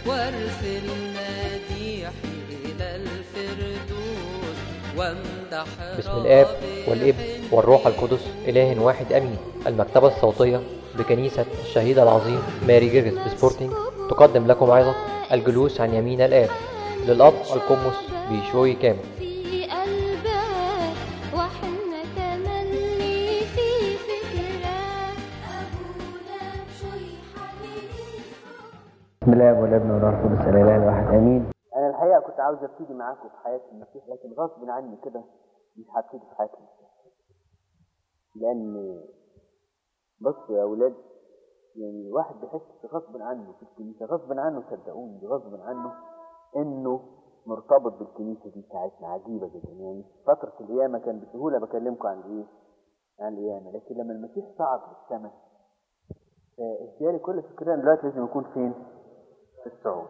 وارث المديح إلى الفردوس وامدح بسم الآب ربي والابن والروح القدس إله واحد أمين المكتبة الصوتية بكنيسة الشهيد العظيم ماري جيرجس بسبورتنج تقدم لكم عظة الجلوس عن يمين الآب للأب القمص بيشوي كامل في قلبك واحنا تملي في فكرك أبونا بشوي حبيبي بسم الله والابن والروح القدس الاله الواحد امين انا الحقيقه كنت عاوز ابتدي معاكم في حياه المسيح لكن غصب عني كده مش هبتدي في حياه المسيح لان بصوا يا اولاد يعني الواحد بيحس غصب عنه في الكنيسه غصب عنه صدقوني غصب عنه انه مرتبط بالكنيسه دي بتاعتنا عجيبه جدا يعني فتره القيامه كان بسهوله بكلمكم عن ايه؟ عن القيامه لكن لما المسيح صعد للسماء ازاي كل فكرنا دلوقتي لازم يكون فين؟ في الصعود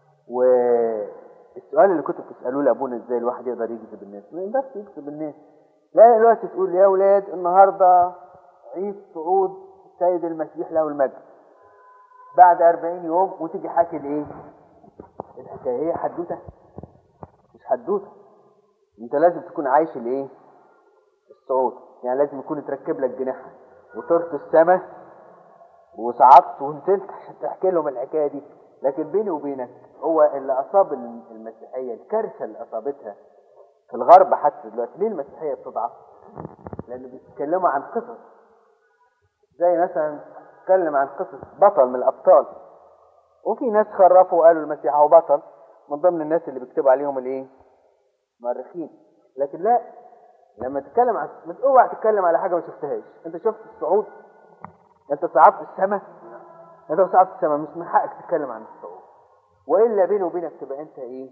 والسؤال اللي كنتوا بتسالوه لابونا ازاي الواحد يقدر يجذب الناس ما يقدرش يجذب الناس لا دلوقتي تقول يا اولاد النهارده عيد صعود السيد المسيح له المجد بعد 40 يوم وتيجي حاكي الايه الحكايه هي حدوته مش حدوته انت لازم تكون عايش الايه الصعود يعني لازم يكون تركب لك جناحها وطرت السماء وصعدت ونزلت عشان تحكي لهم الحكايه دي لكن بيني وبينك هو اللي اصاب المسيحيه الكارثه اللي اصابتها في الغرب حتى دلوقتي ليه المسيحيه بتضعف؟ لان بيتكلموا عن قصص زي مثلا تتكلم عن قصص بطل من الابطال وفي ناس خرفوا وقالوا المسيح هو بطل من ضمن الناس اللي بيكتبوا عليهم الايه؟ مؤرخين لكن لا لما تتكلم عن مش اوعى تتكلم على حاجه ما شفتهاش انت شفت الصعود انت صعدت السماء انت لو صعدت السماء مش من حقك تتكلم عن الصعود والا بيني وبينك تبقى انت ايه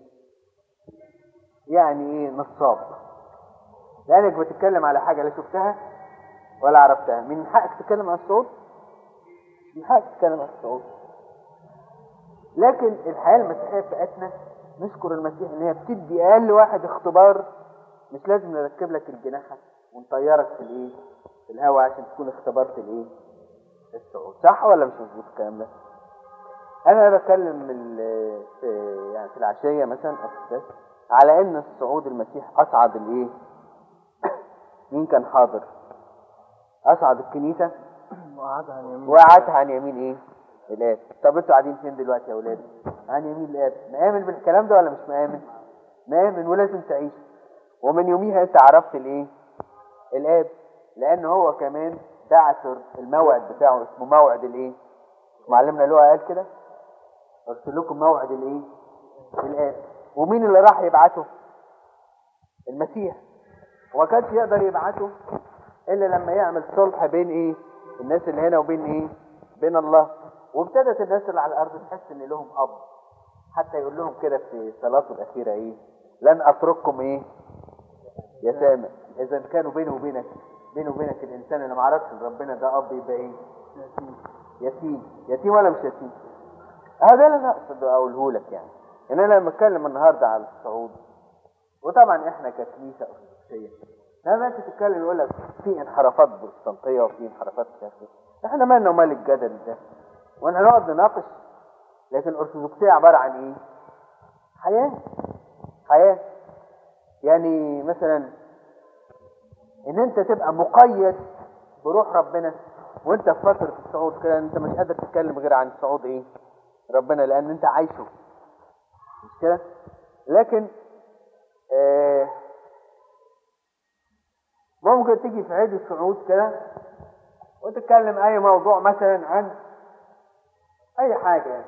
يعني ايه نصاب لانك بتتكلم على حاجه لا شفتها ولا عرفتها من حقك تتكلم عن الصعود من حقك تتكلم عن الصعود لكن الحياه المسيحيه بتاعتنا نشكر المسيح ان هي بتدي اقل واحد اختبار مش لازم نركب لك الجناحه ونطيرك في الايه في الهواء عشان تكون اختبرت الايه الصعود صح ولا مش مظبوط الكلام ده انا بتكلم ال- في يعني في العشيه مثلا أو في الدرس على ان الصعود المسيح اصعد الايه مين كان حاضر اصعد الكنيسه وقعدها عن يمين وقعدها عن يمين ايه الاب طب انتوا قاعدين فين دلوقتي يا اولاد عن يمين الاب مآمن بالكلام ده ولا مش مآمن مآمن ولازم تعيش ومن يوميها انت عرفت الايه الاب لان هو كمان بعثر الموعد بتاعه اسمه موعد الايه معلمنا لوقا قال كده ارسل لكم موعد الايه الاب ومين اللي راح يبعته المسيح وما كانش يقدر يبعته الا لما يعمل صلح بين ايه الناس اللي هنا وبين ايه بين الله وابتدت الناس اللي على الارض تحس ان لهم اب حتى يقول لهم كده في صلاته الاخيره ايه لن اترككم ايه يتامى اذا كانوا بيني وبينك بيني وبينك الانسان اللي ما عرفش إن ربنا ده اب يبقى ايه يتيم يتيم ولا مش يتيم هذا اللي انا اقصد اقوله لك يعني ان انا لما اتكلم النهارده على الصعود وطبعا احنا ككنيسه ارثوذكسيه لما انت تتكلم يقول لك في انحرافات بروتستانتيه وفي انحرافات كاثوليكيه احنا مالنا ومال الجدل ده واحنا نقعد نناقش لكن الارثوذكسيه عباره عن ايه؟ حياه حياه يعني مثلا ان انت تبقى مقيد بروح ربنا وانت في فتره الصعود كده انت مش قادر تتكلم غير عن صعود ايه؟ ربنا لان انت عايشه مش كده؟ لكن آه ممكن تيجي في عيد الصعود كده وتتكلم اي موضوع مثلا عن اي حاجه يعني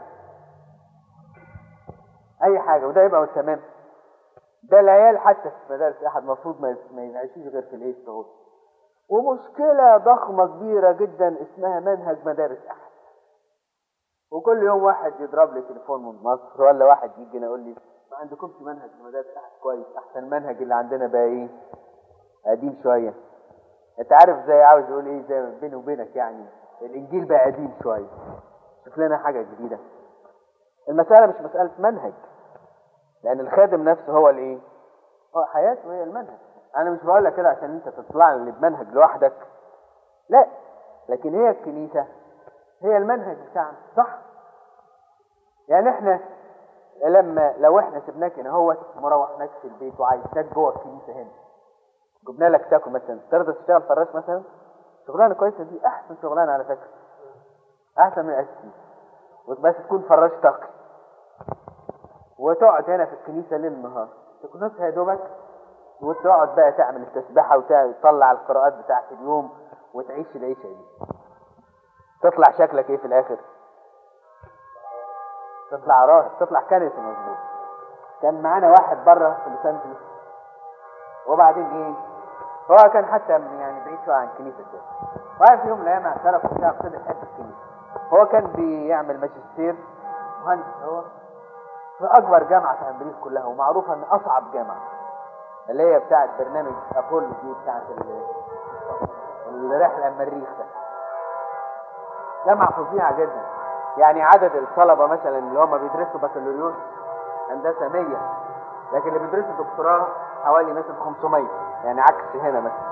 اي حاجه وده يبقى تمام ده العيال حتى في مدارس احد المفروض ما ما ينعيشوش غير في الايه الصعود ومشكله ضخمه كبيره جدا اسمها منهج مدارس احد وكل يوم واحد يضرب لي تليفون من مصر ولا واحد يجي يقول لي ما عندكمش منهج في مدارس احد كويس احسن المنهج اللي عندنا بقى ايه قديم شويه انت عارف زي عاوز يقول ايه زي بيني وبينك يعني الانجيل بقى قديم شويه شوف لنا حاجه جديده المساله مش مساله منهج لان الخادم نفسه هو الايه هو حياته هي المنهج انا مش بقول لك كده عشان انت تطلع لي بمنهج لوحدك لا لكن هي الكنيسه هي المنهج بتاعنا صح يعني احنا لما لو احنا سبناك هنا هو ما روحناكش في البيت وعايزناك جوه الكنيسه هنا جبنا لك تاكل مثلا ترضى تشتغل فراش مثلا شغلانه كويسه دي احسن شغلانه على فكره احسن من الاساسي وبس تكون فراش تقي وتقعد هنا في الكنيسه ليل نهار تكنسها يا دوبك وتقعد بقى تعمل التسبيحه وتطلع القراءات بتاعت اليوم وتعيش العيشه دي تطلع شكلك ايه في الاخر تطلع راهب تطلع كنسي مظبوط كان معانا واحد بره في لوس انجلوس وبعدين ايه هو كان حتى يعني بعيد شويه عن الكنيسه كده واحد في يوم من الايام اعترف وبتاع ابتدى يحب الكنيسه هو كان بيعمل ماجستير مهندس هو في اكبر جامعه في امريكا كلها ومعروفه ان اصعب جامعه اللي هي بتاعه برنامج ابولو دي بتاعه ال- الرحله المريخ ده جامعه فظيعه جدا يعني عدد الطلبه مثلا اللي هم بيدرسوا بكالوريوس هندسه 100 لكن اللي بيدرسوا دكتوراه حوالي مثلا 500 يعني عكس هنا مثلا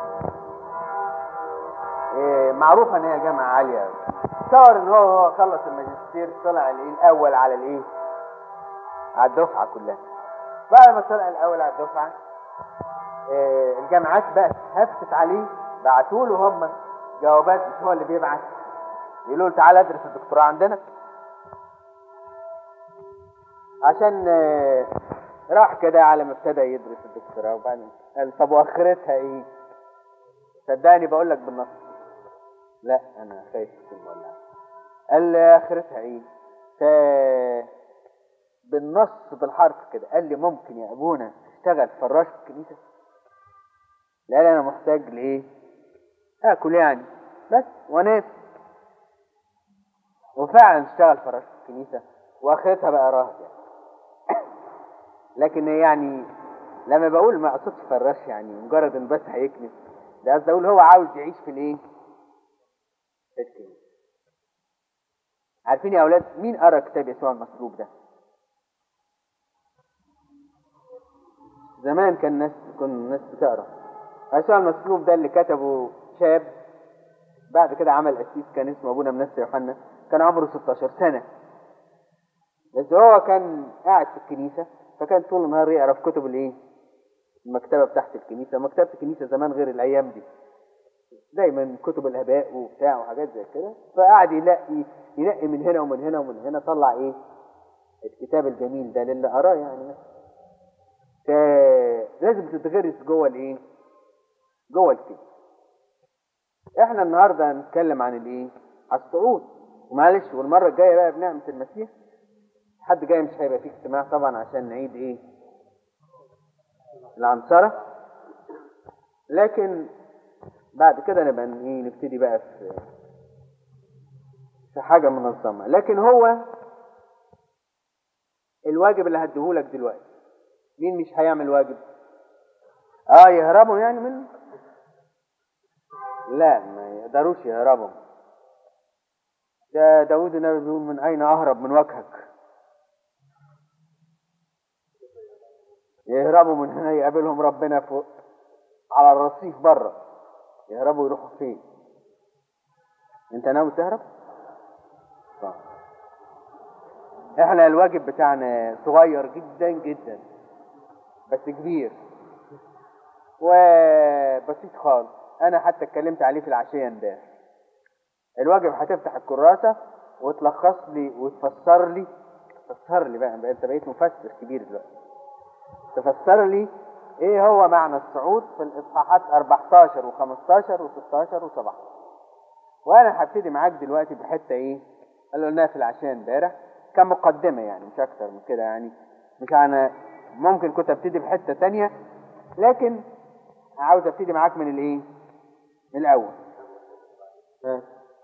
إيه معروفه ان هي جامعه عاليه أوي. تصور ان هو هو خلص الماجستير طلع الايه الاول على الايه على الدفعه كلها بعد ما طلع الاول على الدفعه إيه الجامعات بقى هفت عليه بعتوا له هم جوابات مش هو اللي بيبعت يقولوا له تعالى ادرس الدكتوراه عندنا عشان آه، راح كده على ما ابتدى يدرس الدكتوراه وبعدين قال طب واخرتها ايه؟ صدقني بقول لك بالنص لا انا خايف تكون مولع قال لي اخرتها ايه؟ ف بالنص بالحرف كده قال لي ممكن يا ابونا تشتغل فراش في الكنيسه؟ لا لا انا محتاج لايه؟ اكل يعني بس وانام وفعلا اشتغل فراش في الكنيسه واخرتها بقى راهب يعني لكن يعني لما بقول ما اقصدش فراش يعني مجرد انه بس هيكنس ده قصدي اقول هو عاوز يعيش في الايه؟ في الكنيسه عارفين يا اولاد مين قرا كتاب يسوع المصلوب ده؟ زمان كان الناس كن الناس بتقرا يسوع المصلوب ده اللي كتبه شاب بعد كده عمل قسيس كان اسمه ابونا منسى يوحنا كان عمره 16 سنه بس هو كان قاعد في الكنيسه فكان طول النهار يقرا في كتب الايه؟ المكتبه بتاعت الكنيسه، مكتبه الكنيسه زمان غير الايام دي. دايما كتب الاباء وبتاع وحاجات زي كده، فقعد يلاقي ينقي من هنا ومن هنا ومن هنا طلع ايه؟ الكتاب الجميل ده للي قراه يعني. فلازم تتغرس جوه الايه؟ جوه الكنيسه. احنا النهارده هنتكلم عن الايه؟ على الصعود ومعلش والمره الجايه بقى بنعمه المسيح حد جاي مش هيبقى فيه اجتماع طبعا عشان نعيد ايه العنصرة لكن بعد كده نبقى ن- ايه نبتدي بقى في في حاجة منظمة لكن هو الواجب اللي هديهولك دلوقتي مين مش هيعمل واجب اه يهربوا يعني منه لا ما يقدروش يهربوا ده داود النبي بيقول من اين اهرب من وجهك يهربوا من هنا يقابلهم ربنا فوق على الرصيف بره يهربوا يروحوا فين انت ناوي تهرب طيب. احنا الواجب بتاعنا صغير جدا جدا بس كبير وبسيط خالص انا حتى اتكلمت عليه في العشيه امبارح الواجب هتفتح الكراسه وتلخص لي وتفسر لي تفسر لي بقى بقى انت بقيت مفسر كبير دلوقتي تفسر لي ايه هو معنى الصعود في الاصحاحات 14 و15 و16 و17 وانا هبتدي معاك دلوقتي بحته ايه اللي قلناها في العشاء امبارح كمقدمه يعني مش اكتر من كده يعني مش انا ممكن كنت ابتدي بحته تانية لكن عاوز ابتدي معاك من الايه من الاول ها.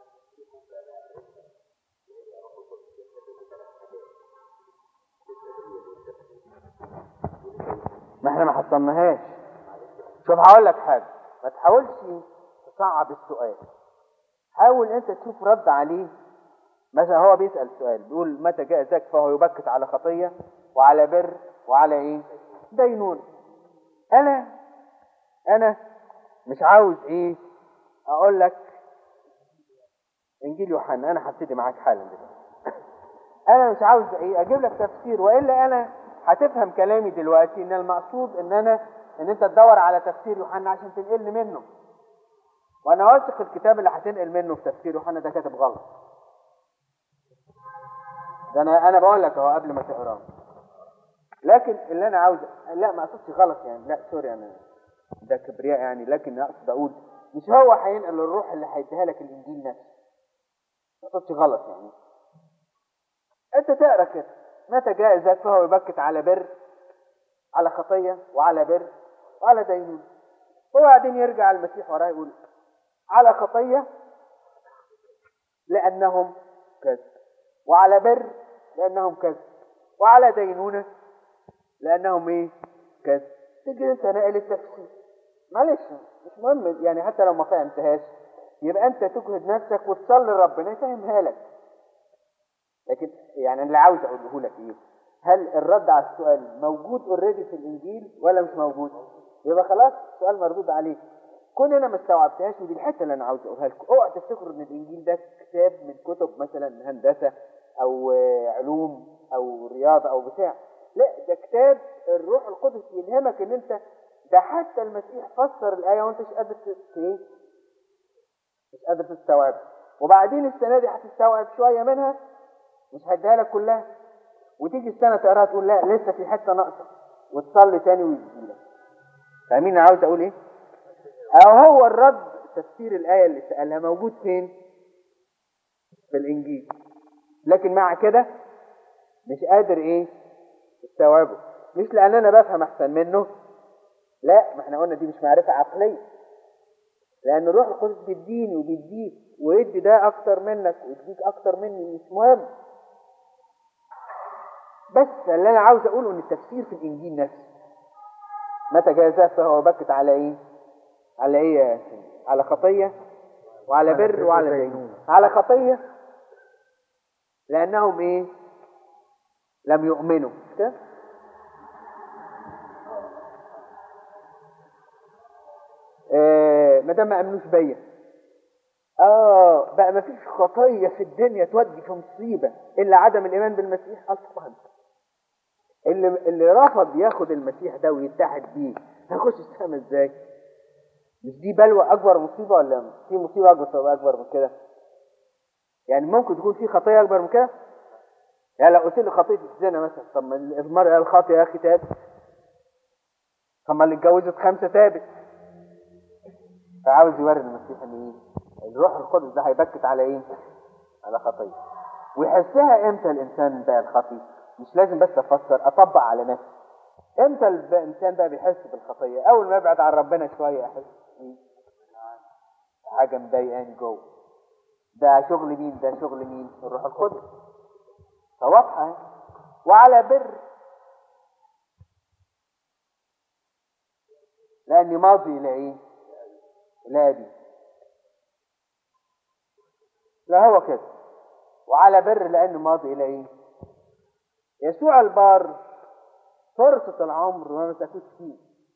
ما احنا ما حصلناهاش شوف هقول لك حاجه ما تحاولش تصعب السؤال حاول انت تشوف رد عليه مثلا هو بيسال سؤال بيقول متى جاء ذاك فهو يبكت على خطيه وعلى بر وعلى ايه دينون انا انا مش عاوز ايه اقول لك انجيل يوحنا انا هبتدي معاك حالا دلوقتي انا مش عاوز ايه اجيب لك تفسير والا انا هتفهم كلامي دلوقتي ان المقصود ان انا ان انت تدور على تفسير يوحنا عشان تنقل منه وانا واثق الكتاب اللي هتنقل منه في تفسير يوحنا ده كاتب غلط ده انا انا بقول لك اهو قبل ما تقراه لكن اللي انا عاوز لا ما اقصدش غلط يعني لا سوري انا ده كبرياء يعني لكن اقصد اقول مش هو هينقل الروح اللي هيديها لك الانجيل نفسه ما اقصدش غلط يعني انت تقرا كده متى جاء ذاك فهو يبكت على بر على خطيه وعلى بر وعلى دينون وبعدين يرجع المسيح وراه يقول على خطيه لانهم كذب وعلى بر لانهم كذب وعلى دينونه لانهم ايه كذب تيجي انت ناقل التفسير معلش مش مهم يعني حتى لو ما فهمتهاش يبقى انت تجهد نفسك وتصلي ربنا يفهمها لك لكن يعني اللي عاوز اقوله لك ايه هل الرد على السؤال موجود اوريدي في الانجيل ولا مش موجود يبقى خلاص السؤال مردود عليك كون انا ما استوعبتهاش ودي الحته اللي انا عاوز اقولها لكم اوعى تفتكروا ان الانجيل ده كتاب من كتب مثلا هندسه او آه، علوم او رياضه او بتاع لا ده كتاب الروح القدس يلهمك ان انت ده حتى المسيح فسر الايه وانت مش قادر ت- ايه مش قادر تستوعب وبعدين السنه دي هتستوعب شويه منها مش هديها لك كلها وتيجي السنه تقراها تقول لا لسه في حته ناقصه وتصلي تاني ويجيلك فاهمين انا عاوز اقول ايه؟ أو هو الرد تفسير الآية اللي سألها موجود فين؟ في الإنجيل لكن مع كده مش قادر إيه؟ استوعبه مش لأن أنا بفهم أحسن منه لا ما احنا قلنا دي مش معرفة عقلية لأن الروح القدس بيديني وبيديك ويدي ده أكتر منك ويديك أكتر مني مش مهم بس اللي أنا عاوز أقوله إن التفسير في الإنجيل نفسه متى جاء ذاك فهو بكت على إيه؟ على ايه يا سيدي؟ على خطيه وعلى بر وعلى دينونه على خطيه لانهم ايه لم يؤمنوا مش كده آه ما دام ما امنوش بيا اه بقى ما فيش خطيه في الدنيا تودي في مصيبه الا عدم الايمان بالمسيح قال طبعا اللي اللي رفض ياخد المسيح ده ويتحد بيه هيخش السما ازاي؟ مش دي بلوى اكبر مصيبه ولا في مصيبه اكبر اكبر من كده يعني ممكن تكون في خطيه اكبر من كده يعني لو قلت لي خطيه الزنا مثلا طب ما المراه الخاطئه يا اخي تابت طب ما اللي اتجوزت خمسه تابت فعاوز يوري المسيح ان ايه الروح القدس ده هيبكت على ايه على خطيه ويحسها امتى الانسان بقى الخطي مش لازم بس افسر اطبق على نفسي امتى الب- الانسان بقى بيحس بالخطيه اول ما يبعد عن ربنا شويه احس ايه حاجه مضايقاني جوه ده شغل مين ده شغل مين الروح القدس فواضحه اهي. وعلى بر لاني ماضي الى ايه الى ابي لا هو كده وعلى بر لانه ماضي الى ايه يسوع البار فرصة العمر ما مسكوش فيه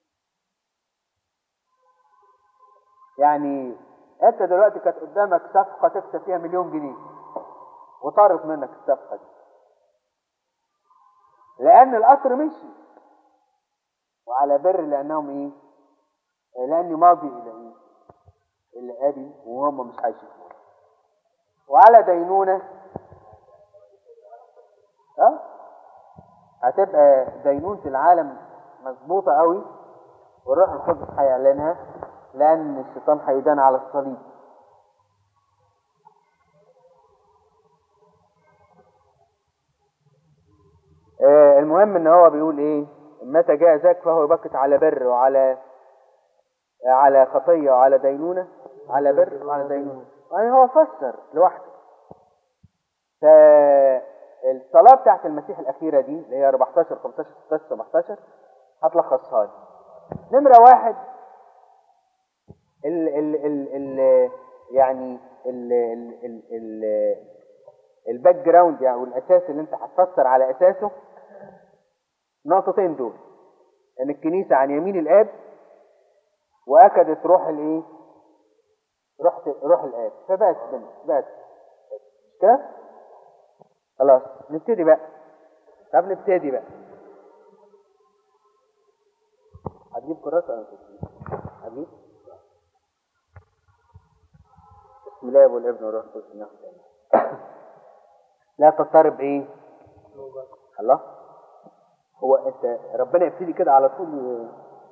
يعني انت دلوقتي كانت قدامك صفقة تكسب فيها مليون جنيه وطارت منك الصفقة دي لأن القطر مشي وعلى بر لأنهم إيه؟ لأني ماضي إلى إيه؟ إلى أبي وهم مش هيشوفوا وعلى دينونة ها؟ هتبقى دينونة العالم مظبوطة قوي والروح القدس هيعلنها لأن الشيطان هيدان على الصليب آه، المهم ان هو بيقول ايه متى جاء ذاك فهو يبكت على بر وعلى على خطيه وعلى دينونه على بر وعلى دينونه يعني هو فسر لوحده فالصلاه بتاعت المسيح الاخيره دي اللي هي 14 15 16 17 هتلخصها لي نمره واحد ال ال ال ال يعني ال ال ال ال الباك جراوند يعني والاساس اللي انت هتفسر على اساسه نقطتين دول ان الكنيسه عن يمين الاب واكدت روح الايه روح روح الاب فبس بس بس مش كده خلاص نبتدي بقى طب نبتدي بقى هتجيب كراسة ولا مش هتجيب؟ هتجيب؟ بسم الله والابن والروح القدس الله لا تضطرب ايه؟ الله هو انت ربنا يبتدي كده على طول ي-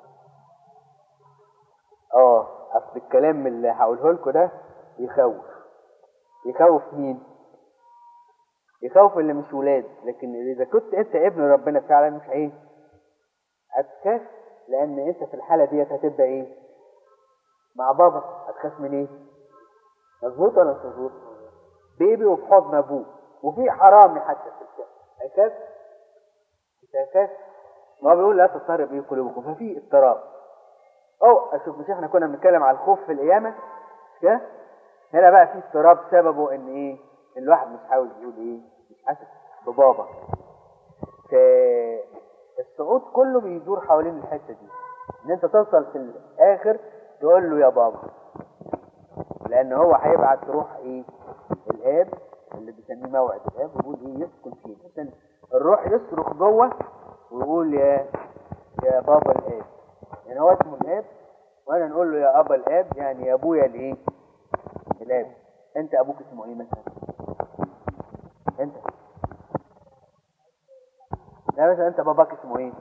اه اصل الكلام اللي هقوله لكم ده يخوف يخوف مين؟ يخوف اللي مش ولاد لكن اذا كنت انت ابن ربنا فعلا مش ايه؟ هتخاف لان انت في الحاله ديت هتبقى ايه؟ مع بابا هتخاف من ايه؟ مظبوط ولا مش مظبوط؟ بيبي وفي حضن ابوه وفي حرامي حتى في الشارع هيخاف؟ مش هيخاف؟ ما هو بيقول لا تضطرب ايه قلوبكم ففي اضطراب او اشوف مش احنا كنا بنتكلم على الخوف في القيامه مش كده؟ هنا بقى في اضطراب سببه ان ايه؟ إن الواحد مش عاوز يقول ايه؟ مش حاسس ببابا فالصعود كله بيدور حوالين الحته دي ان انت توصل في الاخر تقول له يا بابا لان هو هيبعت روح ايه الاب اللي بيسميه موعد الاب ويقول ايه يسكن فيه عشان الروح يصرخ جوه ويقول يا يا بابا الاب يعني هو اسمه الاب وانا نقول له يا ابا الاب يعني يا ابويا الايه الاب انت ابوك اسمه ايه مثلا انت لا مثلا انت باباك اسمه ايه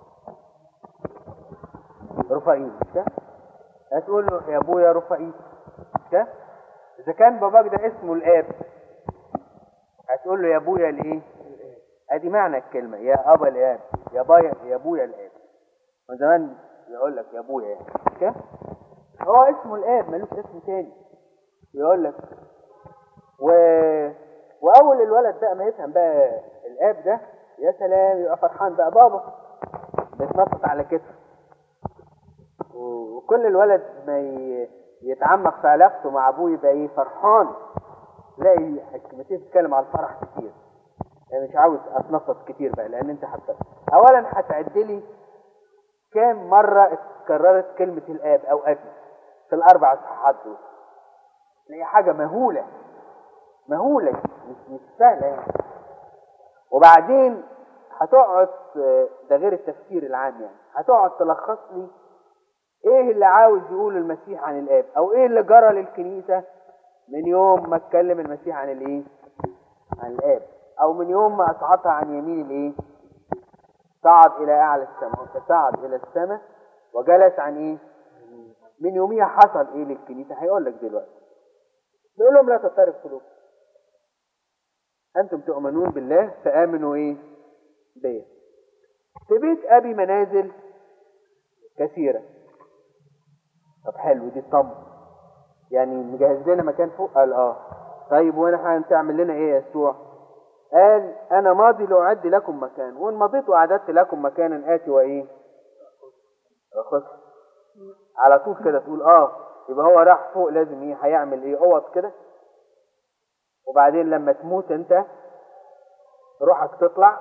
رفائيل مش كده هتقول له يا ابويا رفائيل مش كده اذا كان باباك ده اسمه الاب هتقول له يا ابويا الايه ادي معنى الكلمه يا ابا الاب يا بايا يا ابويا الاب من زمان يقول لك يا ابويا يعني مش كده هو اسمه الاب ملوش اسم تاني يقول لك و... واول الولد بقى ما يفهم بقى الاب ده يا سلام يبقى فرحان بقى بابا بيتنطط على كتفه و- وكل الولد ما ي... يتعمق في علاقته مع ابوه يبقى ايه فرحان تلاقي حكمتين بتتكلم على الفرح كتير يعني مش عاوز اتنطط كتير بقى لان انت حتى اولا هتعد لي كام مره اتكررت كلمه الاب او ابي في الاربع اصحاحات دول تلاقي حاجه مهوله مهوله مش مش سهله يعني وبعدين هتقعد ده غير التفكير العام يعني هتقعد تلخص لي ايه اللي عاوز يقول المسيح عن الاب او ايه اللي جرى للكنيسه من يوم ما اتكلم المسيح عن الايه عن الاب او من يوم ما اصعدها عن يمين الايه صعد الى اعلى السماء صعد الى السماء وجلس عن ايه من يوميها حصل ايه للكنيسه هيقول لك دلوقتي بيقول لهم لا تضطرب قلوبكم انتم تؤمنون بالله فامنوا ايه بيا في بيت ابي منازل كثيره طب حلو دي الطم يعني مجهز لنا مكان فوق قال اه طيب وانا هتعمل لنا ايه يا يسوع قال انا ماضي لاعد لكم مكان وان مضيت واعددت لكم مكانا اتي وايه خلاص على طول كده تقول اه يبقى هو راح فوق لازم ايه هيعمل ايه اوض كده وبعدين لما تموت انت روحك تطلع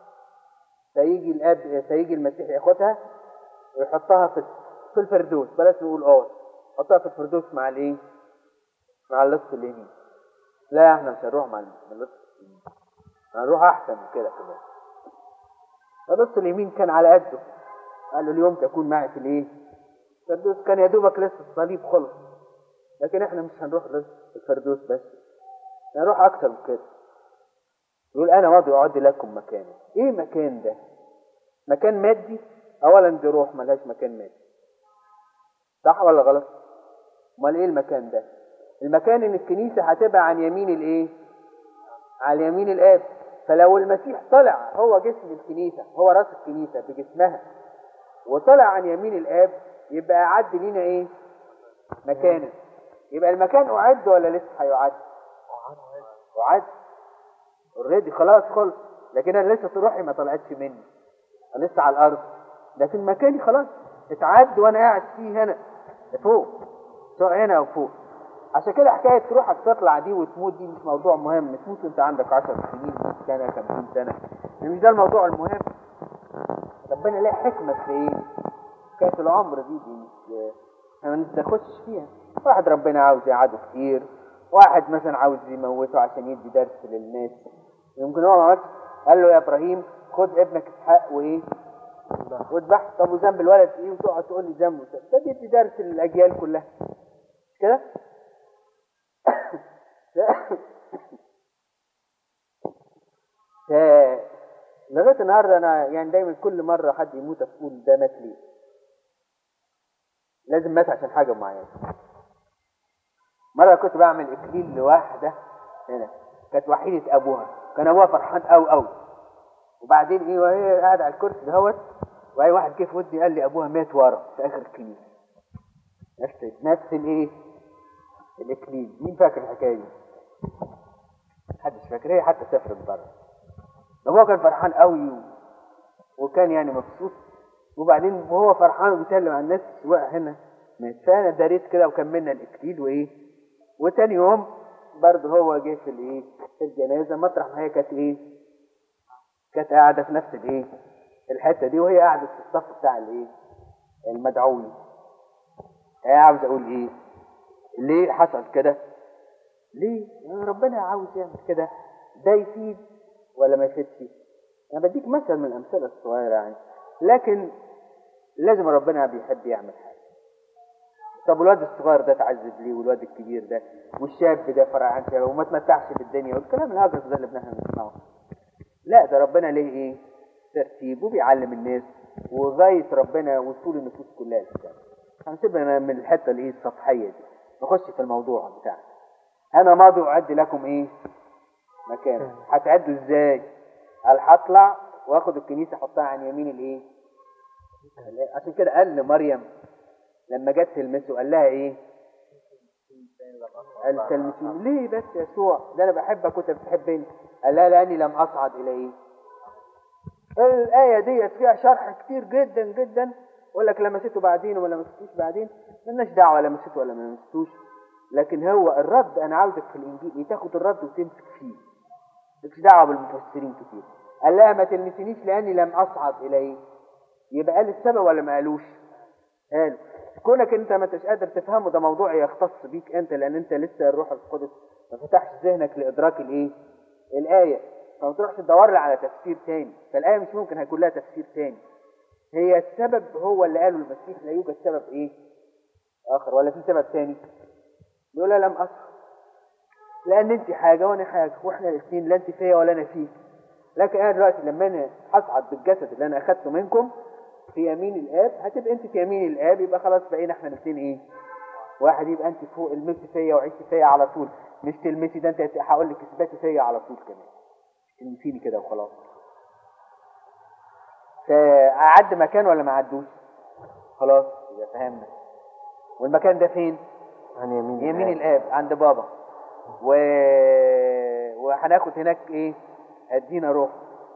فيجي الاب فيجي المسيح ياخدها ويحطها في في الفردوس بلاش نقول اوض حطها في الفردوس مع الايه مع اللص اليمين لا احنا مش هنروح مع اللص اليمين هنروح احسن من كده كمان اللص اليمين كان على قده قال له اليوم تكون معي في الايه الفردوس كان يا دوبك لسه الصليب خلص لكن احنا مش هنروح للفردوس بس هنروح اكتر من كده يقول انا ماضي اعد لكم مكانا ايه مكان ده مكان مادي اولا دي روح ملهاش مكان مادي صح ولا غلط امال ايه المكان ده المكان ان الكنيسه هتبقى عن يمين الايه على يمين الاب فلو المسيح طلع هو جسم الكنيسه هو راس الكنيسه بجسمها وطلع عن يمين الاب يبقى اعد لينا ايه مكانا يبقى المكان اعد ولا لسه هيعد اعد اوريدي خلاص خلص لكن انا لسه روحي ما طلعتش مني انا لسه على الارض لكن مكاني خلاص اتعد وانا قاعد فيه هنا فوق سواء هنا او فوق عشان كده حكايه روحك تطلع دي وتموت دي مش موضوع مهم تموت وانت عندك 10 سنين 100 سنه 50 سنه مش ده الموضوع المهم ربنا لاقي حكمه في ايه حكايه العمر دي دي مش احنا ما نخشش فيها واحد ربنا عاوز يقعده كتير واحد مثلا عاوز يموته عشان يدي درس للناس يمكن هو ما عملش قال له يا ابراهيم خد ابنك اسحاق وايه واذبح طب وذنب الولد ايه وتقعد تقول لي ذنبه ده بيدي درس للاجيال كلها مش كده ف لغايه النهارده انا يعني دايما كل مره حد يموت اقول ده مات ليه لازم مات عشان حاجه معينه مره كنت بعمل اكليل لواحده هنا كانت وحيده ابوها كان ابوها فرحان قوي قوي وبعدين ايه وهي قاعده على الكرسي دهوت وبعدين واحد جه في ودني قال لي ابوها مات ورا في اخر الكنيسه نفس نفس الايه الاكليل مين فاكر الحكايه دي محدش فاكر هي حتى سافرت بره ابوها كان فرحان قوي و... وكان يعني مبسوط وبعدين وهو فرحان وبيسلم على الناس وقع هنا مات فانا داريت كده وكملنا الاكليل وايه وتاني يوم برضه هو جه في الايه في الجنازه مطرح ما هي كانت ايه كانت قاعده في نفس الايه الحته دي وهي قاعده في الصف بتاع الايه المدعوين هي عاوز اقول ايه ليه حصل كده ليه يعني ربنا عاوز يعمل كده ده يفيد ولا ما يفيدش انا بديك مثل من الامثله الصغيره يعني لكن لازم ربنا بيحب يعمل حاجه طب الواد الصغير ده اتعذب ليه والواد الكبير ده والشاب ده فرعان شباب وما تمتعش بالدنيا والكلام الهجس ده اللي بنحن بنسمعه لا ده ربنا ليه ايه ترتيب وبيعلم الناس وغاية ربنا وصول النفوس كلها للكتاب هنسيبنا من الحته الايه السطحيه دي نخش في الموضوع بتاعنا انا ماضي اعد لكم ايه مكان هتعدوا ازاي قال هطلع واخد الكنيسه احطها عن يمين الايه عشان كده قال لمريم لما جت تلمسه قال لها ايه قال تلمسيني ليه بس يسوع ده انا بحبك وانت بتحبني قال لها لاني لم اصعد الى ايه الآية ديت فيها شرح كتير جدا جدا يقول لك لمسته بعدين ولا لمستوش بعدين ملناش دعوة لمسته ولا ما لمستوش لكن هو الرد أنا عاوزك في الإنجيل إيه تاخد الرد وتمسك فيه مالكش دعوة بالمفسرين كتير قال لها ما تلمسنيش لأني لم أصعد إلى إيه يبقى قال السبب ولا ما قالوش قال كونك انت ما انتش قادر تفهمه ده موضوع يختص بيك انت لان انت لسه الروح القدس ما فتحش ذهنك لادراك الايه الايه فما تروحش تدور لي على تفسير تاني فالايه مش ممكن هيكون لها تفسير تاني هي السبب هو اللي قاله المسيح لا يوجد سبب ايه اخر ولا في سبب تاني يقول لها لم اصح لان انت حاجه وانا حاجه واحنا الاثنين لا انت فيا ولا انا فيك لكن انا دلوقتي لما انا هصعد بالجسد اللي انا اخدته منكم في يمين الاب هتبقى انت في يمين الاب يبقى خلاص بقينا احنا الاثنين ايه واحد يبقى انت فوق المسي فيا وعيشي فيا على طول مش تلمسي ده انت هقول لك اثباتي فيا على طول كمان تلمسيني كده وخلاص فأعد مكان ولا ما عدوش خلاص يبقى فهمنا والمكان ده فين عن يمين يمين الاب عند بابا و... وهناخد هناك ايه ادينا روح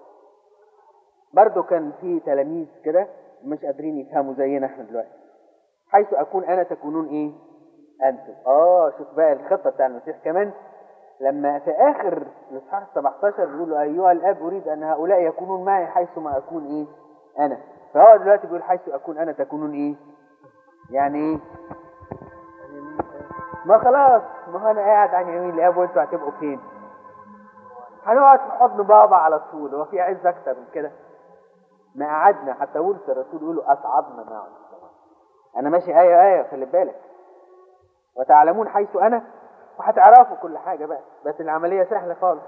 برضو كان في تلاميذ كده مش قادرين يفهموا زينا احنا دلوقتي حيث اكون انا تكونون ايه انتم اه شوف بقى الخطه بتاع المسيح كمان لما في اخر الاصحاح 17 بيقول له ايها الاب اريد ان هؤلاء يكونون معي حيث ما اكون ايه انا فهو دلوقتي بيقول حيث اكون انا تكونون ايه يعني ايه ما خلاص ما هو انا قاعد عن يمين الاب وانتوا هتبقوا فين هنقعد في حضن بابا على طول هو في عز اكتر من كده ما قعدنا حتى بولس الرسول يقولوا اصعدنا معه انا ماشي ايه ايه خلي بالك وتعلمون حيث انا وهتعرفوا كل حاجه بقى بس العمليه سهله خالص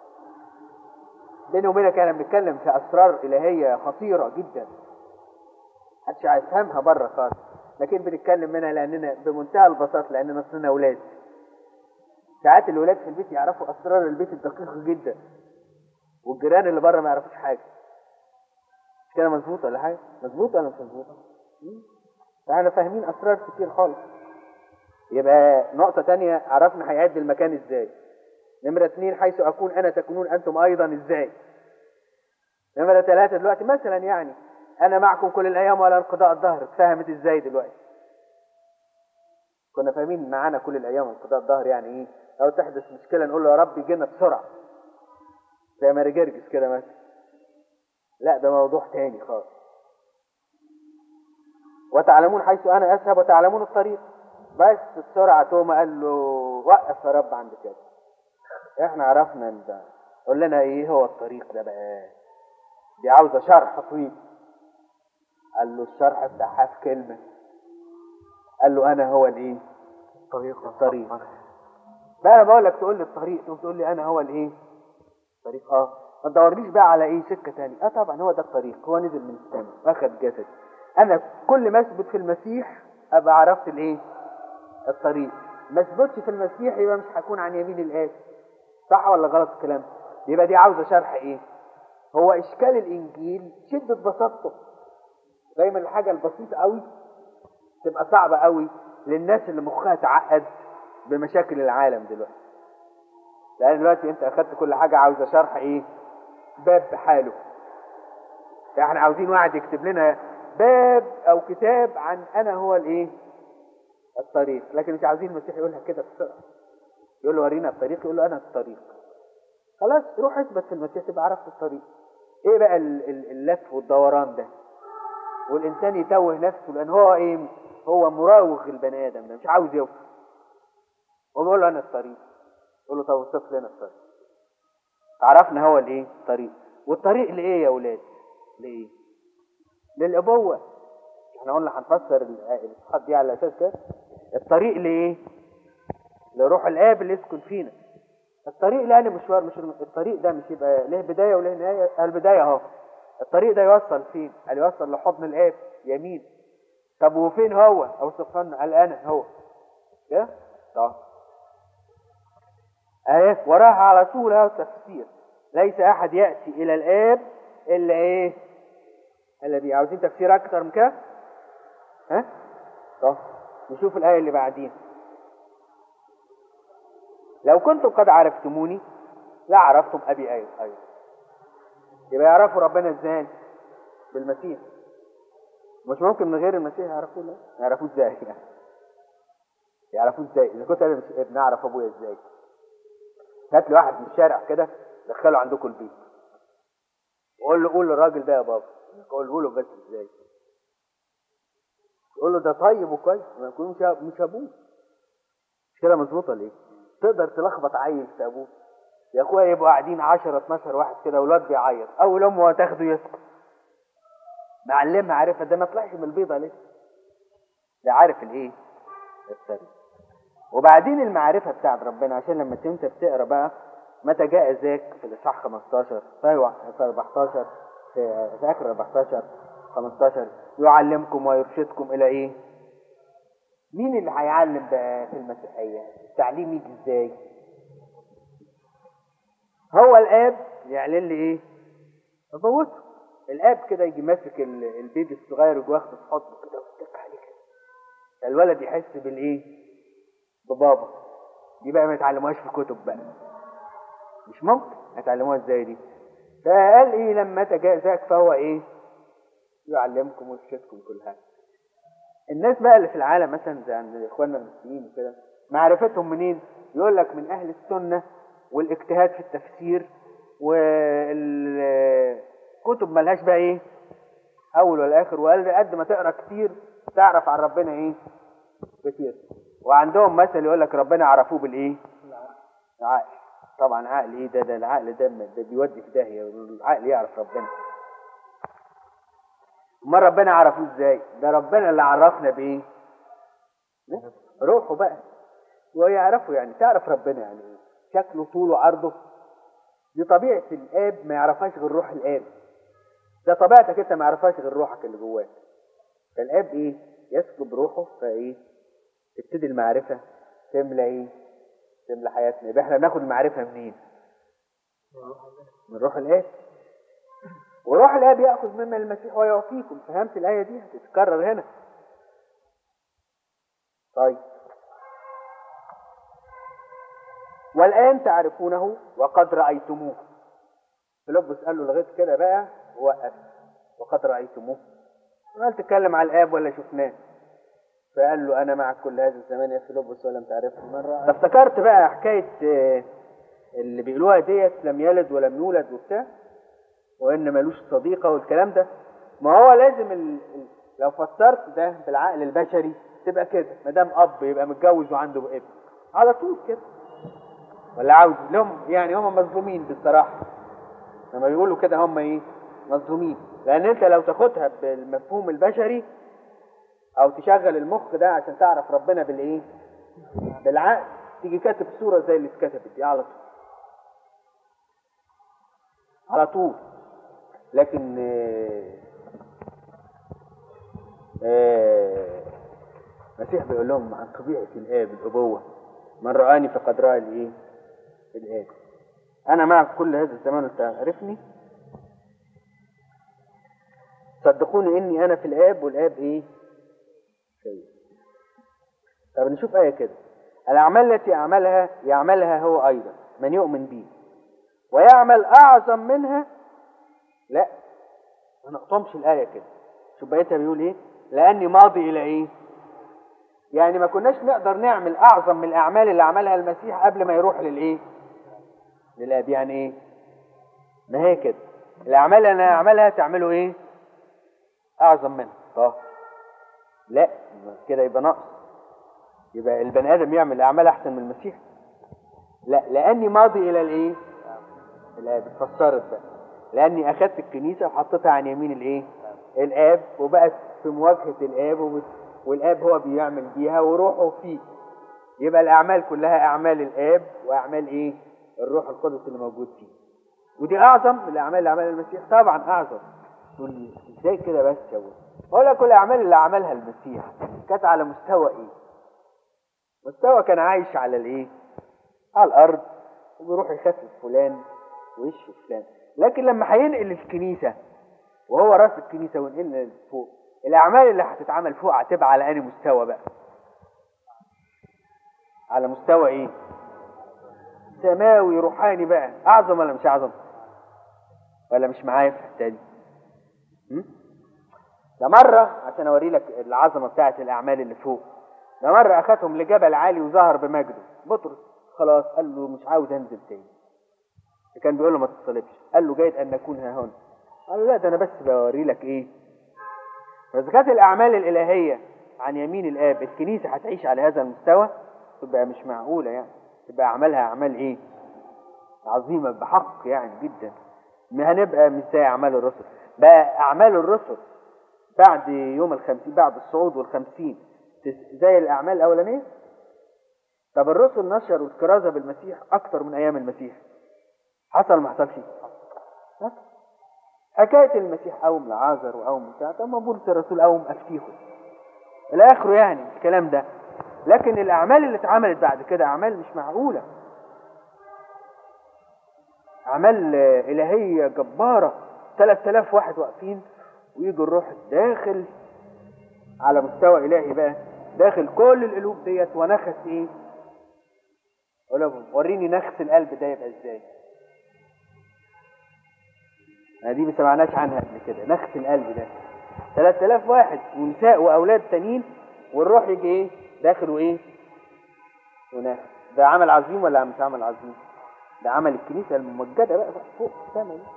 بيني وبينك انا بنتكلم في اسرار الهيه خطيره جدا محدش هيفهمها بره خالص لكن بنتكلم منها لاننا بمنتهى البساطه لاننا اصلنا اولاد ساعات الولاد في البيت يعرفوا اسرار البيت الدقيقه جدا والجيران اللي بره ما يعرفوش حاجه مش كده مظبوط ولا حاجه مظبوط ولا مش مظبوط فاحنا فاهمين اسرار كتير خالص يبقى نقطة تانية عرفنا هيعد المكان ازاي نمرة اثنين حيث أكون أنا تكونون أنتم أيضا ازاي نمرة ثلاثة دلوقتي مثلا يعني أنا معكم كل الأيام ولا انقضاء الظهر اتفهمت ازاي دلوقتي كنا فاهمين معانا كل الأيام انقضاء الظهر يعني إيه لو تحدث مشكلة نقول له يا رب يجينا بسرعة زي ماري جرجس كده مثلا لا ده موضوع تاني خالص وتعلمون حيث أنا أذهب وتعلمون الطريق بس بسرعة توما قال له وقف يا رب عند كده احنا عرفنا ان ده قول لنا ايه هو الطريق ده بقى دي عاوزه شرح طويل قال له الشرح بتاعها في كلمه قال له انا هو الايه طريق الطريق بقى انا بقول لك تقول لي الطريق تقوم تقول لي انا هو الايه الطريق اه ما تدورنيش بقى على ايه سكه تاني اه طبعا هو ده الطريق هو نزل من السماء واخد جسد انا كل ما اثبت في المسيح ابقى عرفت الايه الطريق ما اثبتش في المسيح يبقى مش هكون عن يمين الاب صح ولا غلط الكلام يبقى دي عاوزه شرح ايه هو اشكال الانجيل شده بساطته دايما الحاجه البسيطه قوي تبقى صعبه قوي للناس اللي مخها تعقد بمشاكل العالم دلوقتي لان دلوقتي انت اخدت كل حاجه عاوزه شرح ايه باب بحاله احنا عاوزين واحد يكتب لنا باب او كتاب عن انا هو الايه الطريق لكن مش عاوزين المسيح يقولها كده بسرعه يقول له ورينا الطريق يقول له انا الطريق خلاص روح اثبت في المسيح تبقى عرفت الطريق ايه بقى ال- ال- اللف والدوران ده والانسان يتوه نفسه لان هو ايه هو مراوغ البني ادم ده مش عاوز يوصل وبيقول له انا الطريق يقول له طب اوصف لنا الطريق عرفنا هو الايه الطريق والطريق لايه يا ولاد لايه للابوه احنا قلنا هنفسر ال- الاصحاحات دي على اساس كده الطريق لايه لروح الاب اللي يسكن فينا الطريق لا أنا مشوار مش الطريق ده مش يبقى له بدايه وله نهايه البدايه اهو الطريق ده يوصل فين قال يوصل لحضن الاب يمين طب وفين هو اوصف لنا قال انا هو كده طب اهي وراها على طول اهو تفسير ليس احد ياتي الى الاب الا ايه الا بيه عاوزين تفسير اكتر من كده ها طب نشوف الايه اللي بعديها لو كنتم قد عرفتموني لعرفتم ابي ايضا ايضا يبقى يعرفوا ربنا ازاي بالمسيح مش ممكن من غير المسيح يعرفوه لا يعرفوه ازاي يعني يعرفوه ازاي اذا كنت انا مش ابن اعرف ابويا ازاي هات لي واحد من الشارع كده دخله عندكم البيت وقول له قول للراجل ده يا بابا قول له بس ازاي قول له ده طيب وكويس ما يكون مش مش ابوه مش كده مظبوطه ليه تقدر تلخبط عيل في ابوه يا اخويا يبقوا قاعدين 10 12 واحد كده اولاد بيعيط اول امه هتاخده يسكت معلمها عارفها ده ما طلعش من البيضه لسه ده عارف الايه السر وبعدين المعرفه بتاعت ربنا عشان لما انت بتقرا بقى متى جاء ذاك في الاصحاح 15 في في 14 في, في اخر 14 15 يعلمكم ويرشدكم الى ايه؟ مين اللي هيعلم بقى في المسيحيه؟ التعليم يجي ازاي؟ هو الاب يعلن لي ايه؟ ابوته الاب كده يجي ماسك ال- البيبي الصغير ويجي واخده في حضنه كده ويتك عليه كده الولد يحس بالايه؟ ببابا دي بقى ما يتعلموهاش في كتب بقى مش ممكن هيتعلموها ازاي دي فقال ايه لما متى جاء ذاك فهو ايه يعلمكم ويرشدكم كل حاجه الناس بقى اللي في العالم مثلا زي عند اخواننا المسلمين وكده معرفتهم منين يقول لك من اهل السنه والاجتهاد في التفسير والكتب ملهاش بقى ايه اول ولا اخر وقال قد ما تقرا كتير تعرف عن ربنا ايه كتير وعندهم مثل يقول لك ربنا عرفوه بالايه العقل طبعا عقل ايه ده ده العقل ده ده بيودي في داهيه العقل يعرف ربنا امال ربنا عرفوه ازاي ده ربنا اللي عرفنا بايه روحه بقى ويعرفوا يعني تعرف ربنا يعني ايه شكله طوله عرضه دي طبيعه الاب ما يعرفهاش غير روح الاب ده طبيعتك انت ما يعرفهاش غير روحك اللي جواك فالاب ايه يسكب روحه فايه تبتدي المعرفه تملى ايه تملى حياتنا يبقى احنا بناخد المعرفه منين من روح الاب وروح الاب ياخذ مما المسيح ويعطيكم فهمت الايه دي هتتكرر هنا طيب والان تعرفونه وقد رايتموه فيلبس قال له لغايه كده بقى وقف وقد رايتموه قال تتكلم على الاب ولا شفناه فقال له انا معك كل هذا الزمان يا فيلبس ولم تعرفه من راى افتكرت بقى حكايه آه، اللي بيقولوها ديت لم يلد ولم يولد وبتاع وان ملوش صديقه والكلام ده ما هو لازم ال... ال- لو فسرت ده بالعقل البشري تبقى كده ما دام اب يبقى متجوز وعنده ابن على طول كده ولا عاوز لهم يعني هم مظلومين بصراحه لما بيقولوا كده هم ايه مظلومين لان انت لو تاخدها بالمفهوم البشري او تشغل المخ ده عشان تعرف ربنا بالايه بالعقل تيجي كاتب صوره زي اللي اتكتبت دي على طول على طول لكن آه، آه، المسيح بيقول لهم عن طبيعة الآب الأبوة من رآني فقد رأى الإيه؟ الآب أنا معك كل هذا الزمان وأنت عرفني صدقوني إني أنا في الآب والآب إيه؟ شيء طب نشوف آية كده الأعمال التي أعملها يعملها هو أيضا من يؤمن بي ويعمل أعظم منها لا ما نقطمش الآية كده شوف بقيتها بيقول إيه لأني ماضي إلى إيه يعني ما كناش نقدر نعمل أعظم من الأعمال اللي عملها المسيح قبل ما يروح للإيه للآب يعني إيه ما هي كده الأعمال اللي أنا أعملها تعملوا إيه أعظم منها طه لا كده يبقى نقص يبقى البني آدم يعمل أعمال أحسن من المسيح لا لأني ماضي إلى الإيه الآب اتفسرت بقى لأني أخذت الكنيسة وحطيتها عن يمين الإيه الآب وبقت في مواجهة الآب وبت... والآب هو بيعمل بيها وروحه فيه يبقى الأعمال كلها أعمال الآب وأعمال إيه الروح القدس اللي موجود فيه ودي أعظم من الأعمال اللي عملها المسيح طبعا أعظم تقول لي إزاي كده بس يا أبوي أقول لك كل الأعمال اللي عملها المسيح كانت على مستوى إيه مستوى كان عايش على الإيه على الأرض وبيروح يخفف فلان ويشفي فلان لكن لما هينقل الكنيسة وهو راس الكنيسة وينقلنا فوق الأعمال اللي هتتعمل فوق هتبقى على أي مستوى بقى على مستوى إيه سماوي روحاني بقى أعظم ولا مش أعظم ولا مش معايا في الحتة دي م? ده مرة عشان أوري لك العظمة بتاعت الأعمال اللي فوق ده مرة أخذهم لجبل عالي وظهر بمجده بطرس خلاص قال له مش عاوز أنزل تاني كان بيقول له ما تتصلبش قال له جيد أن نكون ها هنا قال له لا ده أنا بس بوري لك إيه فإذا كانت الأعمال الإلهية عن يمين الآب الكنيسة هتعيش على هذا المستوى تبقى مش معقولة يعني تبقى أعمالها أعمال إيه عظيمة بحق يعني جدا ما هنبقى مش زي أعمال الرسل بقى أعمال الرسل بعد يوم الخمسين بعد الصعود والخمسين تس- زي الأعمال الأولانية طب الرسل نشروا الكرازة بالمسيح أكتر من أيام المسيح حصل ما حصلش حصل. حكاية المسيح قوم لعازر وقوم بتاع طب ما بولس الرسول قوم أفتيخه إلى آخره يعني الكلام ده لكن الأعمال اللي اتعملت بعد كده أعمال مش معقولة أعمال آه، إلهية جبارة 3000 واحد واقفين ويجي الروح داخل على مستوى إلهي بقى داخل كل القلوب ديت ونخس إيه؟ أقول لهم وريني نخس القلب ده يبقى إزاي؟ أنا دي ما سمعناش عنها قبل كده نخس القلب ده 3000 واحد ونساء واولاد تانيين والروح يجي ايه داخل وايه وناخد ده عمل عظيم ولا مش عمل عظيم ده عمل الكنيسه الممجده بقى, بقى فوق السما دي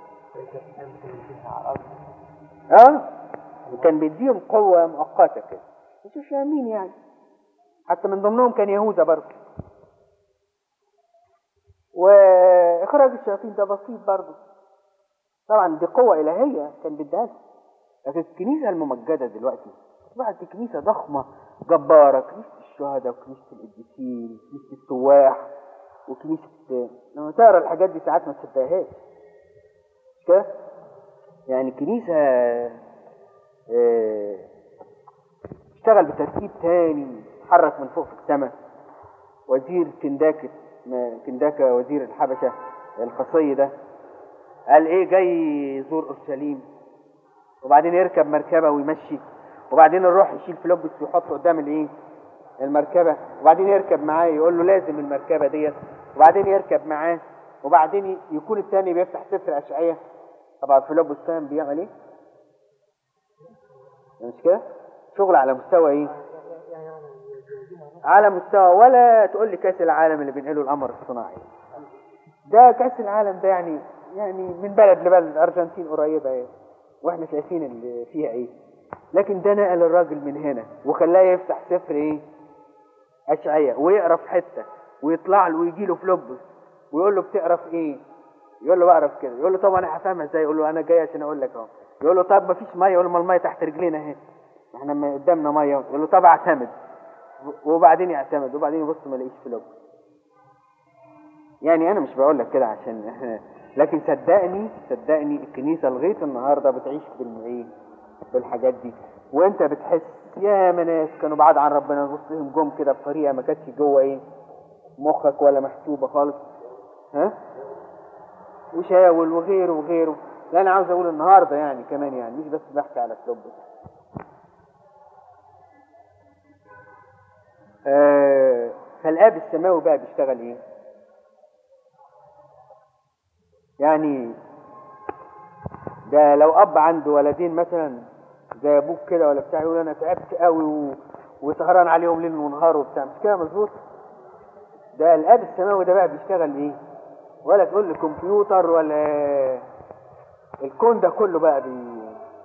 اه وكان بيديهم قوه مؤقته كده مش فاهمين يعني حتى من ضمنهم كان يهوذا برضه واخراج الشياطين ده بسيط برضه طبعا دي قوه الهيه كان بيديها لهم. لكن الكنيسة الممجدة دلوقتي أصبحت دي كنيسة ضخمة جبارة كنيسة الشهداء وكنيسة القديسين وكنيسة السواح وكنيسة لما تقرا الحاجات دي ساعات ما تصدقهاش مش كده؟ يعني كنيسة آه، اشتغل بترتيب تاني حرك من فوق في السماء وزير كنداكة ما- كنداكة وزير الحبشة الخصي ده قال ايه جاي يزور اورشليم وبعدين يركب مركبه ويمشي وبعدين الروح يشيل فلوبس ويحطه قدام الايه المركبه وبعدين يركب معاه يقول له لازم المركبه ديت وبعدين يركب معاه وبعدين يكون الثاني بيفتح سفر اشعياء طبعا فلوبس فاهم بيعمل ايه مش كده شغل على مستوى ايه على مستوى ولا تقول لي كاس العالم اللي بينقله القمر الصناعي ده كاس العالم ده يعني يعني من بلد لبلد الارجنتين قريبه ايه واحنا شايفين اللي فيها ايه لكن ده نقل الراجل من هنا وخلاه يفتح سفر ايه اشعياء ويقرا في حته ويطلع له ويجي له فلوبس ويقول له بتعرف ايه يقول له بعرف كده يقول له طب انا هفهمها ازاي يقول له انا جاي عشان اقول لك اهو يقول له طب مفيش ميه يقول له ما الميه تحت رجلينا اهي احنا ما قدامنا ميه يقول له طب اعتمد وبعدين يعتمد وبعدين يبص ما يلاقيش فلوس يعني انا مش بقول لك كده عشان احنا لكن صدقني صدقني الكنيسه لغايه النهارده بتعيش بالايه بالحاجات دي وانت بتحس يا ناس كانوا بعاد عن ربنا بص لهم جم كده بطريقه ما كانتش جوه ايه مخك ولا محسوبه خالص ها وشاول وغيره وغيره لا انا عاوز اقول النهارده يعني كمان يعني مش بس بحكي على كلوب آه فالاب السماوي بقى بيشتغل ايه يعني ده لو اب عنده ولدين مثلا زي ابوك كده ولا بتاع يقول انا تعبت قوي و... وسهران عليهم ليل ونهار وبتاع مش كده مظبوط ده الاب السماوي ده بقى بيشتغل ايه ولا تقول لي كمبيوتر ولا الكون ده كله بقى بي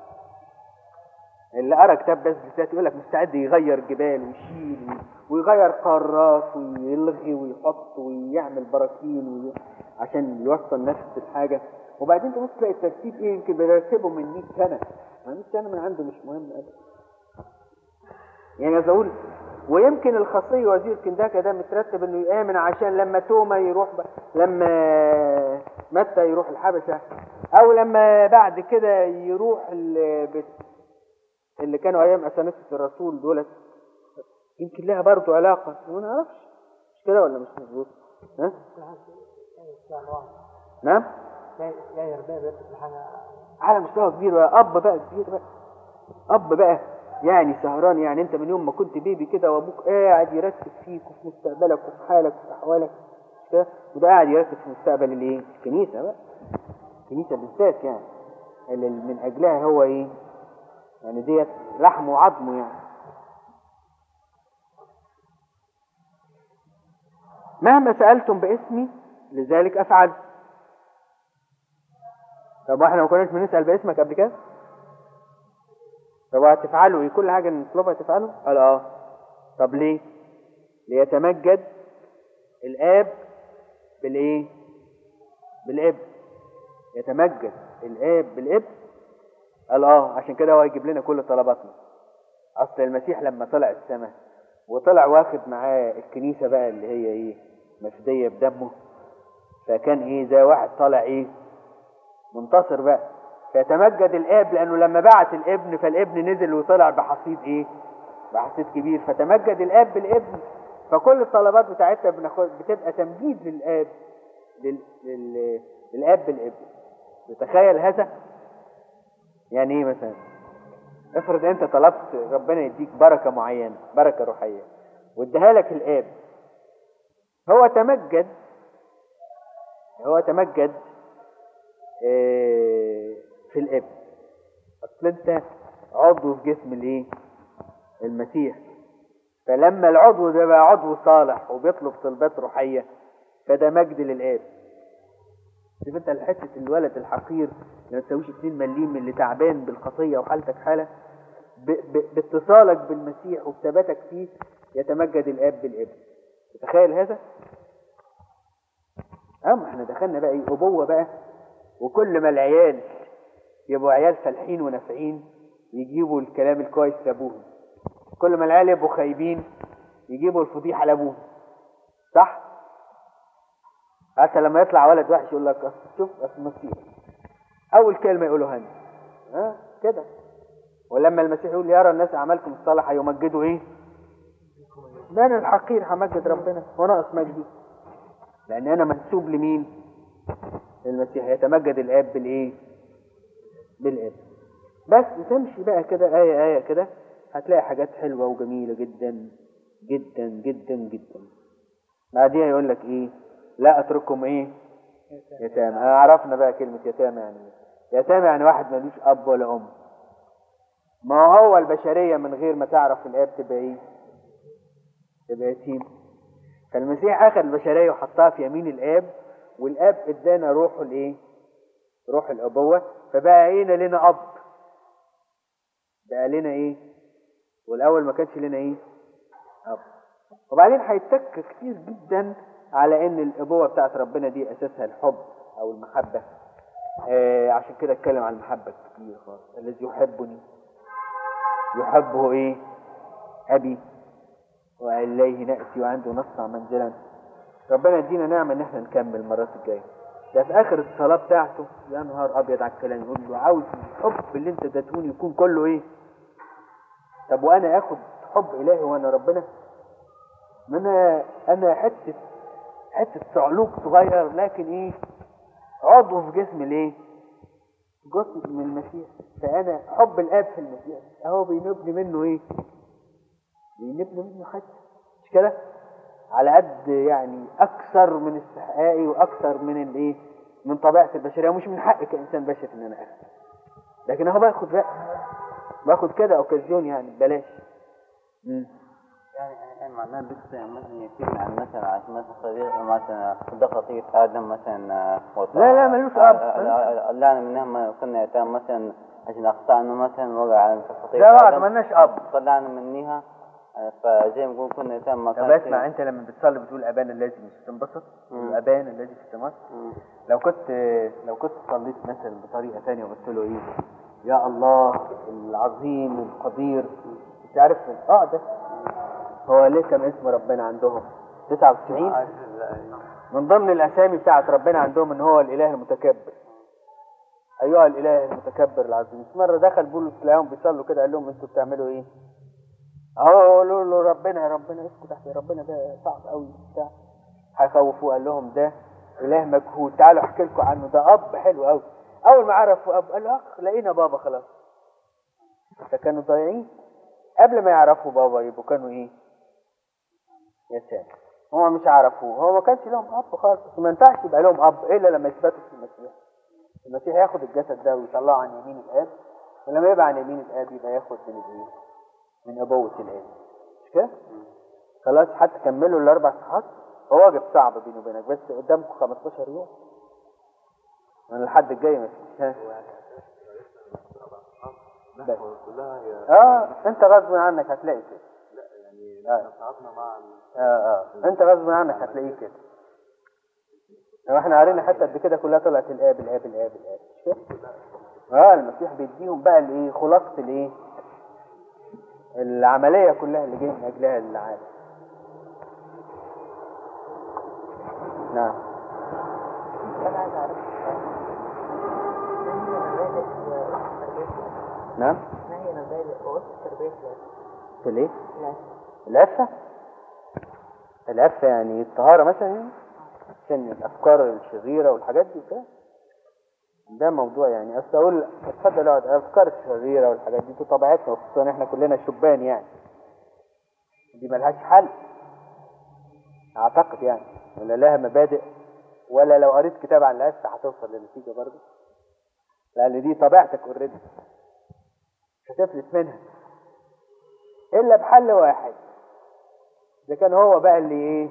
اللي قرا كتاب بس بالذات يقول لك مستعد يغير جبال ويشيل ويغير قارات ويلغي ويحط ويعمل براكين وي... عشان يوصل نفس الحاجه وبعدين تبص تلاقي الترتيب ايه يمكن بيرتبه من 100 سنه 100 سنه من عنده مش مهم ابدا يعني عايز اقول ويمكن الخاصية وزير كنداكا ده مترتب انه يآمن عشان لما توما يروح ب... لما متى يروح الحبشة او لما بعد كده يروح ال... بت... اللي كانوا ايام اسانسة الرسول دولت يمكن لها برضه علاقة ما نعرفش مش كده ولا مش مظبوط ها نعم على مستوى كبير بقى اب بقى كبير بقى اب بقى يعني سهران يعني انت من يوم ما كنت بيبي كده وابوك قاعد يركز فيك وفي مستقبلك وفي حالك وفي احوالك كده وده قاعد يركز في مستقبل الايه؟ الكنيسه بقى الكنيسه بالذات يعني اللي من اجلها هو ايه؟ يعني ديت لحمه وعظمه يعني مهما سألتم باسمي لذلك أفعل طب احنا ما كناش بنسأل باسمك قبل كده؟ طب هتفعلوا ايه كل حاجه نطلبها تفعلوا قال اه طب ليه ليتمجد الاب بالايه بالابن يتمجد الاب بالابن قال اه عشان كده هو يجيب لنا كل طلباتنا اصل المسيح لما طلع السماء وطلع واخد معاه الكنيسه بقى اللي هي ايه مفديه بدمه فكان ايه زي واحد طالع ايه منتصر بقى فيتمجد الاب لانه لما بعت الابن فالابن نزل وطلع بحصيد ايه بحصيد كبير فتمجد الاب بالابن فكل الطلبات بتاعتنا بناخد بتبقى تمجيد للاب لل... لل... للاب بالابن تتخيل هذا يعني ايه مثلا افرض انت طلبت ربنا يديك بركه معينه بركه روحيه واداها لك الاب هو تمجد هو تمجد إيه في الابن اصل انت عضو في جسم الايه المسيح فلما العضو ده بقى عضو صالح وبيطلب طلبات روحيه فده مجد للاب شوف انت حته الولد الحقير اللي ما تساويش 2 مليم اللي تعبان بالخطيه وحالتك حاله ب... ب... باتصالك بالمسيح وبثباتك فيه يتمجد الاب بالابن تتخيل هذا؟ اما احنا دخلنا بقى ايه ابوه بقى وكل ما العيال يبقوا عيال فالحين ونافعين يجيبوا الكلام الكويس لابوهم كل ما العيال يبقوا خايبين يجيبوا الفضيحه لابوهم صح حتى لما يطلع ولد وحش يقول لك أصل شوف اصل المسيح اول كلمه يقولوها انت ها كده ولما المسيح يقول يرى الناس اعمالكم الصالحه يمجدوا ايه ده انا الحقير همجد ربنا وناقص مجدي لان انا منسوب لمين المسيح يتمجد الاب بالايه بالاب بس تمشي بقى كده آية آية كده هتلاقي حاجات حلوة وجميلة جدا جدا جدا جدا بعديها يقول لك ايه لا اترككم ايه يتامى آه عرفنا بقى كلمة يتامى يعني ايه يتامى يعني واحد ملوش اب ولا ام ما هو البشرية من غير ما تعرف الاب تبقى ايه تبقى يتيم فالمسيح اخذ البشرية وحطها في يمين الاب والاب ادانا روحه الايه روح الابوة فبقى ايه لنا اب بقى لنا ايه والاول ما كانش لنا ايه اب وبعدين هيتك كتير جدا على ان الابوه بتاعت ربنا دي اساسها الحب او المحبه آه عشان كده اتكلم عن المحبه كتير خالص الذي يحبني يحبه ايه ابي واليه ناتي وعنده نصنع منزلا ربنا يدينا نعمه ان احنا نكمل المرات الجايه ده في اخر الصلاه بتاعته يا نهار ابيض على الكلام يقول له عاوز الحب اللي انت اديتهوني يكون كله ايه طب وانا اخد حب الهي وانا ربنا ما انا انا حته حته صعلوك صغير لكن ايه عضو في جسم الايه جزء من المسيح فانا حب الاب في المسيح اهو بينبني منه ايه بينبني منه حته مش كده على قد يعني اكثر من استحقاقي واكثر من الايه من طبيعتي البشريه ومش من حقي كانسان بشري ان انا اخد لكن اهو باخد بقى باخد كده اوكازيون يعني ببلاش مم. يعني يعني معناه بس مثلا يتيم عن مثلا عشان مثلا صغير مثلا ده خطية آدم مثلا وطلع- لا، لا، ملوش أب. لا من هم كنا يتام مثلا عشان أخطأنا مثلا وقع على خطية لا بعد آدم مالناش اب طلعنا منيها آه، فزي ما نقول كنا يتام ما طب كان اسمع في- انت لما بتصلي بتقول ابانا الذي مش تنبسط مم. ابانا الذي في السماء مم. لو كنت لو كنت صليت مثلا بطريقه ثانيه وقلت له ايه يا الله العظيم القدير انت عارف اه ده هو ليه كان اسم ربنا عندهم 99 من ضمن الاسامي بتاعت ربنا عندهم ان هو الاله المتكبر ايها الاله المتكبر العظيم مره دخل بولس تلاقيهم بيصلوا كده قال لهم انتوا بتعملوا ايه اهو قالوا له ربنا يا ربنا اسكت احسن ربنا ده صعب قوي بتاع هيخوفوه قال لهم ده اله مجهول تعالوا احكي لكم عنه ده اب حلو قوي اول ما عرفوا اب قال له اخ لقينا بابا خلاص فكانوا ضايعين قبل ما يعرفوا بابا يبقوا كانوا ايه يا ساتر هو مش عرفوه هو ما كانش لهم اب خالص بس ما ينفعش يبقى لهم اب الا لما يثبتوا في المسيح المسيح ياخد الجسد ده ويطلعه عن يمين الاب ولما يبقى عن يمين الاب يبقى ياخد من الايه من ابوه الاب مش كده خلاص حتى كملوا الاربع صفحات هو واجب صعب بيني وبينك بس قدامكم 15 يوم انا الحد الجاي ما فيش ها بس. اه انت غصب عنك هتلاقي كده اه اه اه انت غصب عنك هتلاقيه كده لو احنا قرينا حتى قد كده كلها طلعت الاب الاب الاب الاب مش كده؟ اه المسيح بيديهم بقى الايه خلاصه الايه العمليه كلها اللي جاي من اجلها العالم نعم انا عايز اعرف ما هي مبادئ تربية الولد؟ نعم ما هي مبادئ وأسس تربية الولد؟ في الايه لا العفة العفة يعني الطهارة مثلا يعني عشان الأفكار الشريرة والحاجات دي كده ده موضوع يعني أصل أقول اتفضل اقعد الأفكار الشريرة والحاجات دي دي طبيعتنا وخصوصا إحنا كلنا شبان يعني دي ملهاش حل أعتقد يعني ولا لها مبادئ ولا لو قريت كتاب عن العفة هتوصل لنتيجة برضه لأن دي طبيعتك اوريدي مش هتفلت منها إلا بحل واحد ده كان هو بقى اللي ايه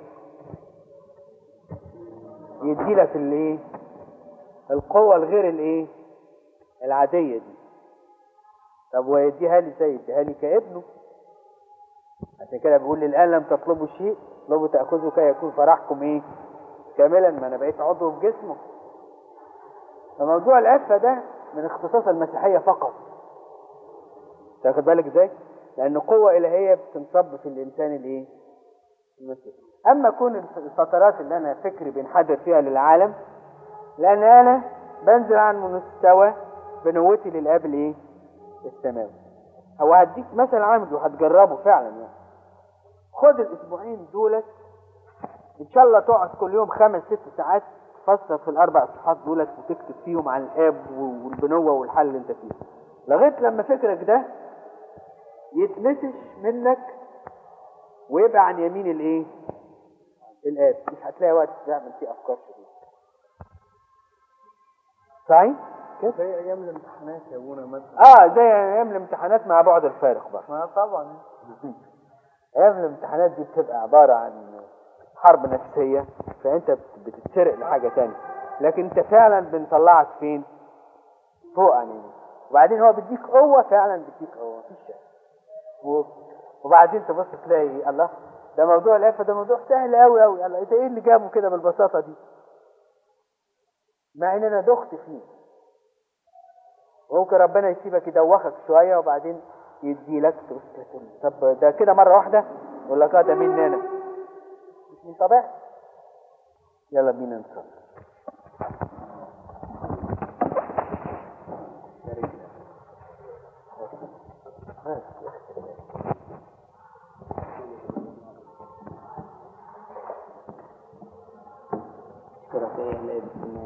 يدي لك الايه القوة الغير الايه العادية دي طب ويديها لي ازاي يديها لي كابنه عشان كده بيقول لي الان لم تطلبوا شيء اطلبوا تاخذوا كي يكون فرحكم ايه كاملا ما انا بقيت عضو في جسمه فموضوع العفة ده من اختصاص المسيحية فقط تاخد بالك ازاي لان قوة الهية بتنصب في الانسان الايه المسيحي اما كون الفترات اللي انا فكري بينحدر فيها للعالم لان انا بنزل عن مستوى بنوتي للاب الايه السماوي هو هديك مثل عامل وهتجربه فعلا يعني خد الاسبوعين دولت ان شاء الله تقعد كل يوم خمس ست ساعات تفسر في الاربع صفحات دولت وتكتب فيهم عن الاب والبنوه والحل اللي انت فيه لغايه لما فكرك ده يتنسش منك ويبقى عن يمين الايه الاب مش هتلاقي وقت تعمل فيه افكار شديده صحيح كده زي ايام الامتحانات يا ابونا مثلا اه زي ايام الامتحانات مع بعد الفارق بقى ما طبعا ايام الامتحانات دي بتبقى عباره عن حرب نفسيه فانت بت- بتتسرق لحاجه تانية لكن انت فعلا بنطلعك فين فوق عن يمين وبعدين هو بيديك قوه فعلا بيديك قوه مفيش شك و- وبعدين تبص تلاقي الله ده موضوع العفة ده موضوع سهل قوي قوي يلا انت ايه اللي جابه كده بالبساطة دي مع ان انا دخت فيه ممكن ربنا يسيبك يدوخك شوية وبعدين يديلك تقول طب ده كده مرة واحدة يقول لك اه ده مني انا مش من طبيعتي يلا بينا نصلي اشكرك يا الاب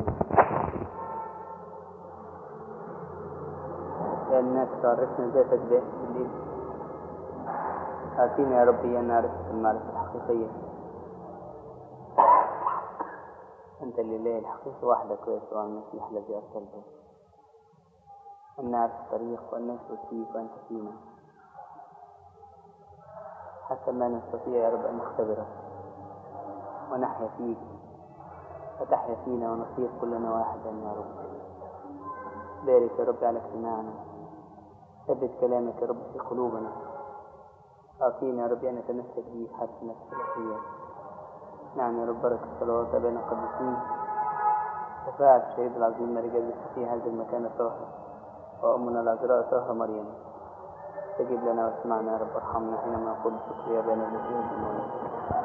يا الناس تعرفنا ذاتك به بالليل آتينا يا ربي أن نعرف المعرفة الحقيقية أنت الإله الحقيقي وحدك ويسوع المسيح الذي أرسلته أن نعرف الطريق وأن نثبت فيك وأنت فينا حتى ما نستطيع يا رب أن نختبرك ونحيا فيك وتحيا فينا ونصير كلنا واحدا يا رب بارك يا رب على اجتماعنا ثبت كلامك يا رب في قلوبنا أعطينا يا رب أن نتمسك به حتى نفس الأخير نعم يا رب بارك الصلوات بين القديسين شفاعة الشهيد العظيم ماري جابس في هذا المكان الطاهر وأمنا العذراء طاهرة مريم استجب لنا واسمعنا يا رب ارحمنا حينما نقول شكريا بين الذين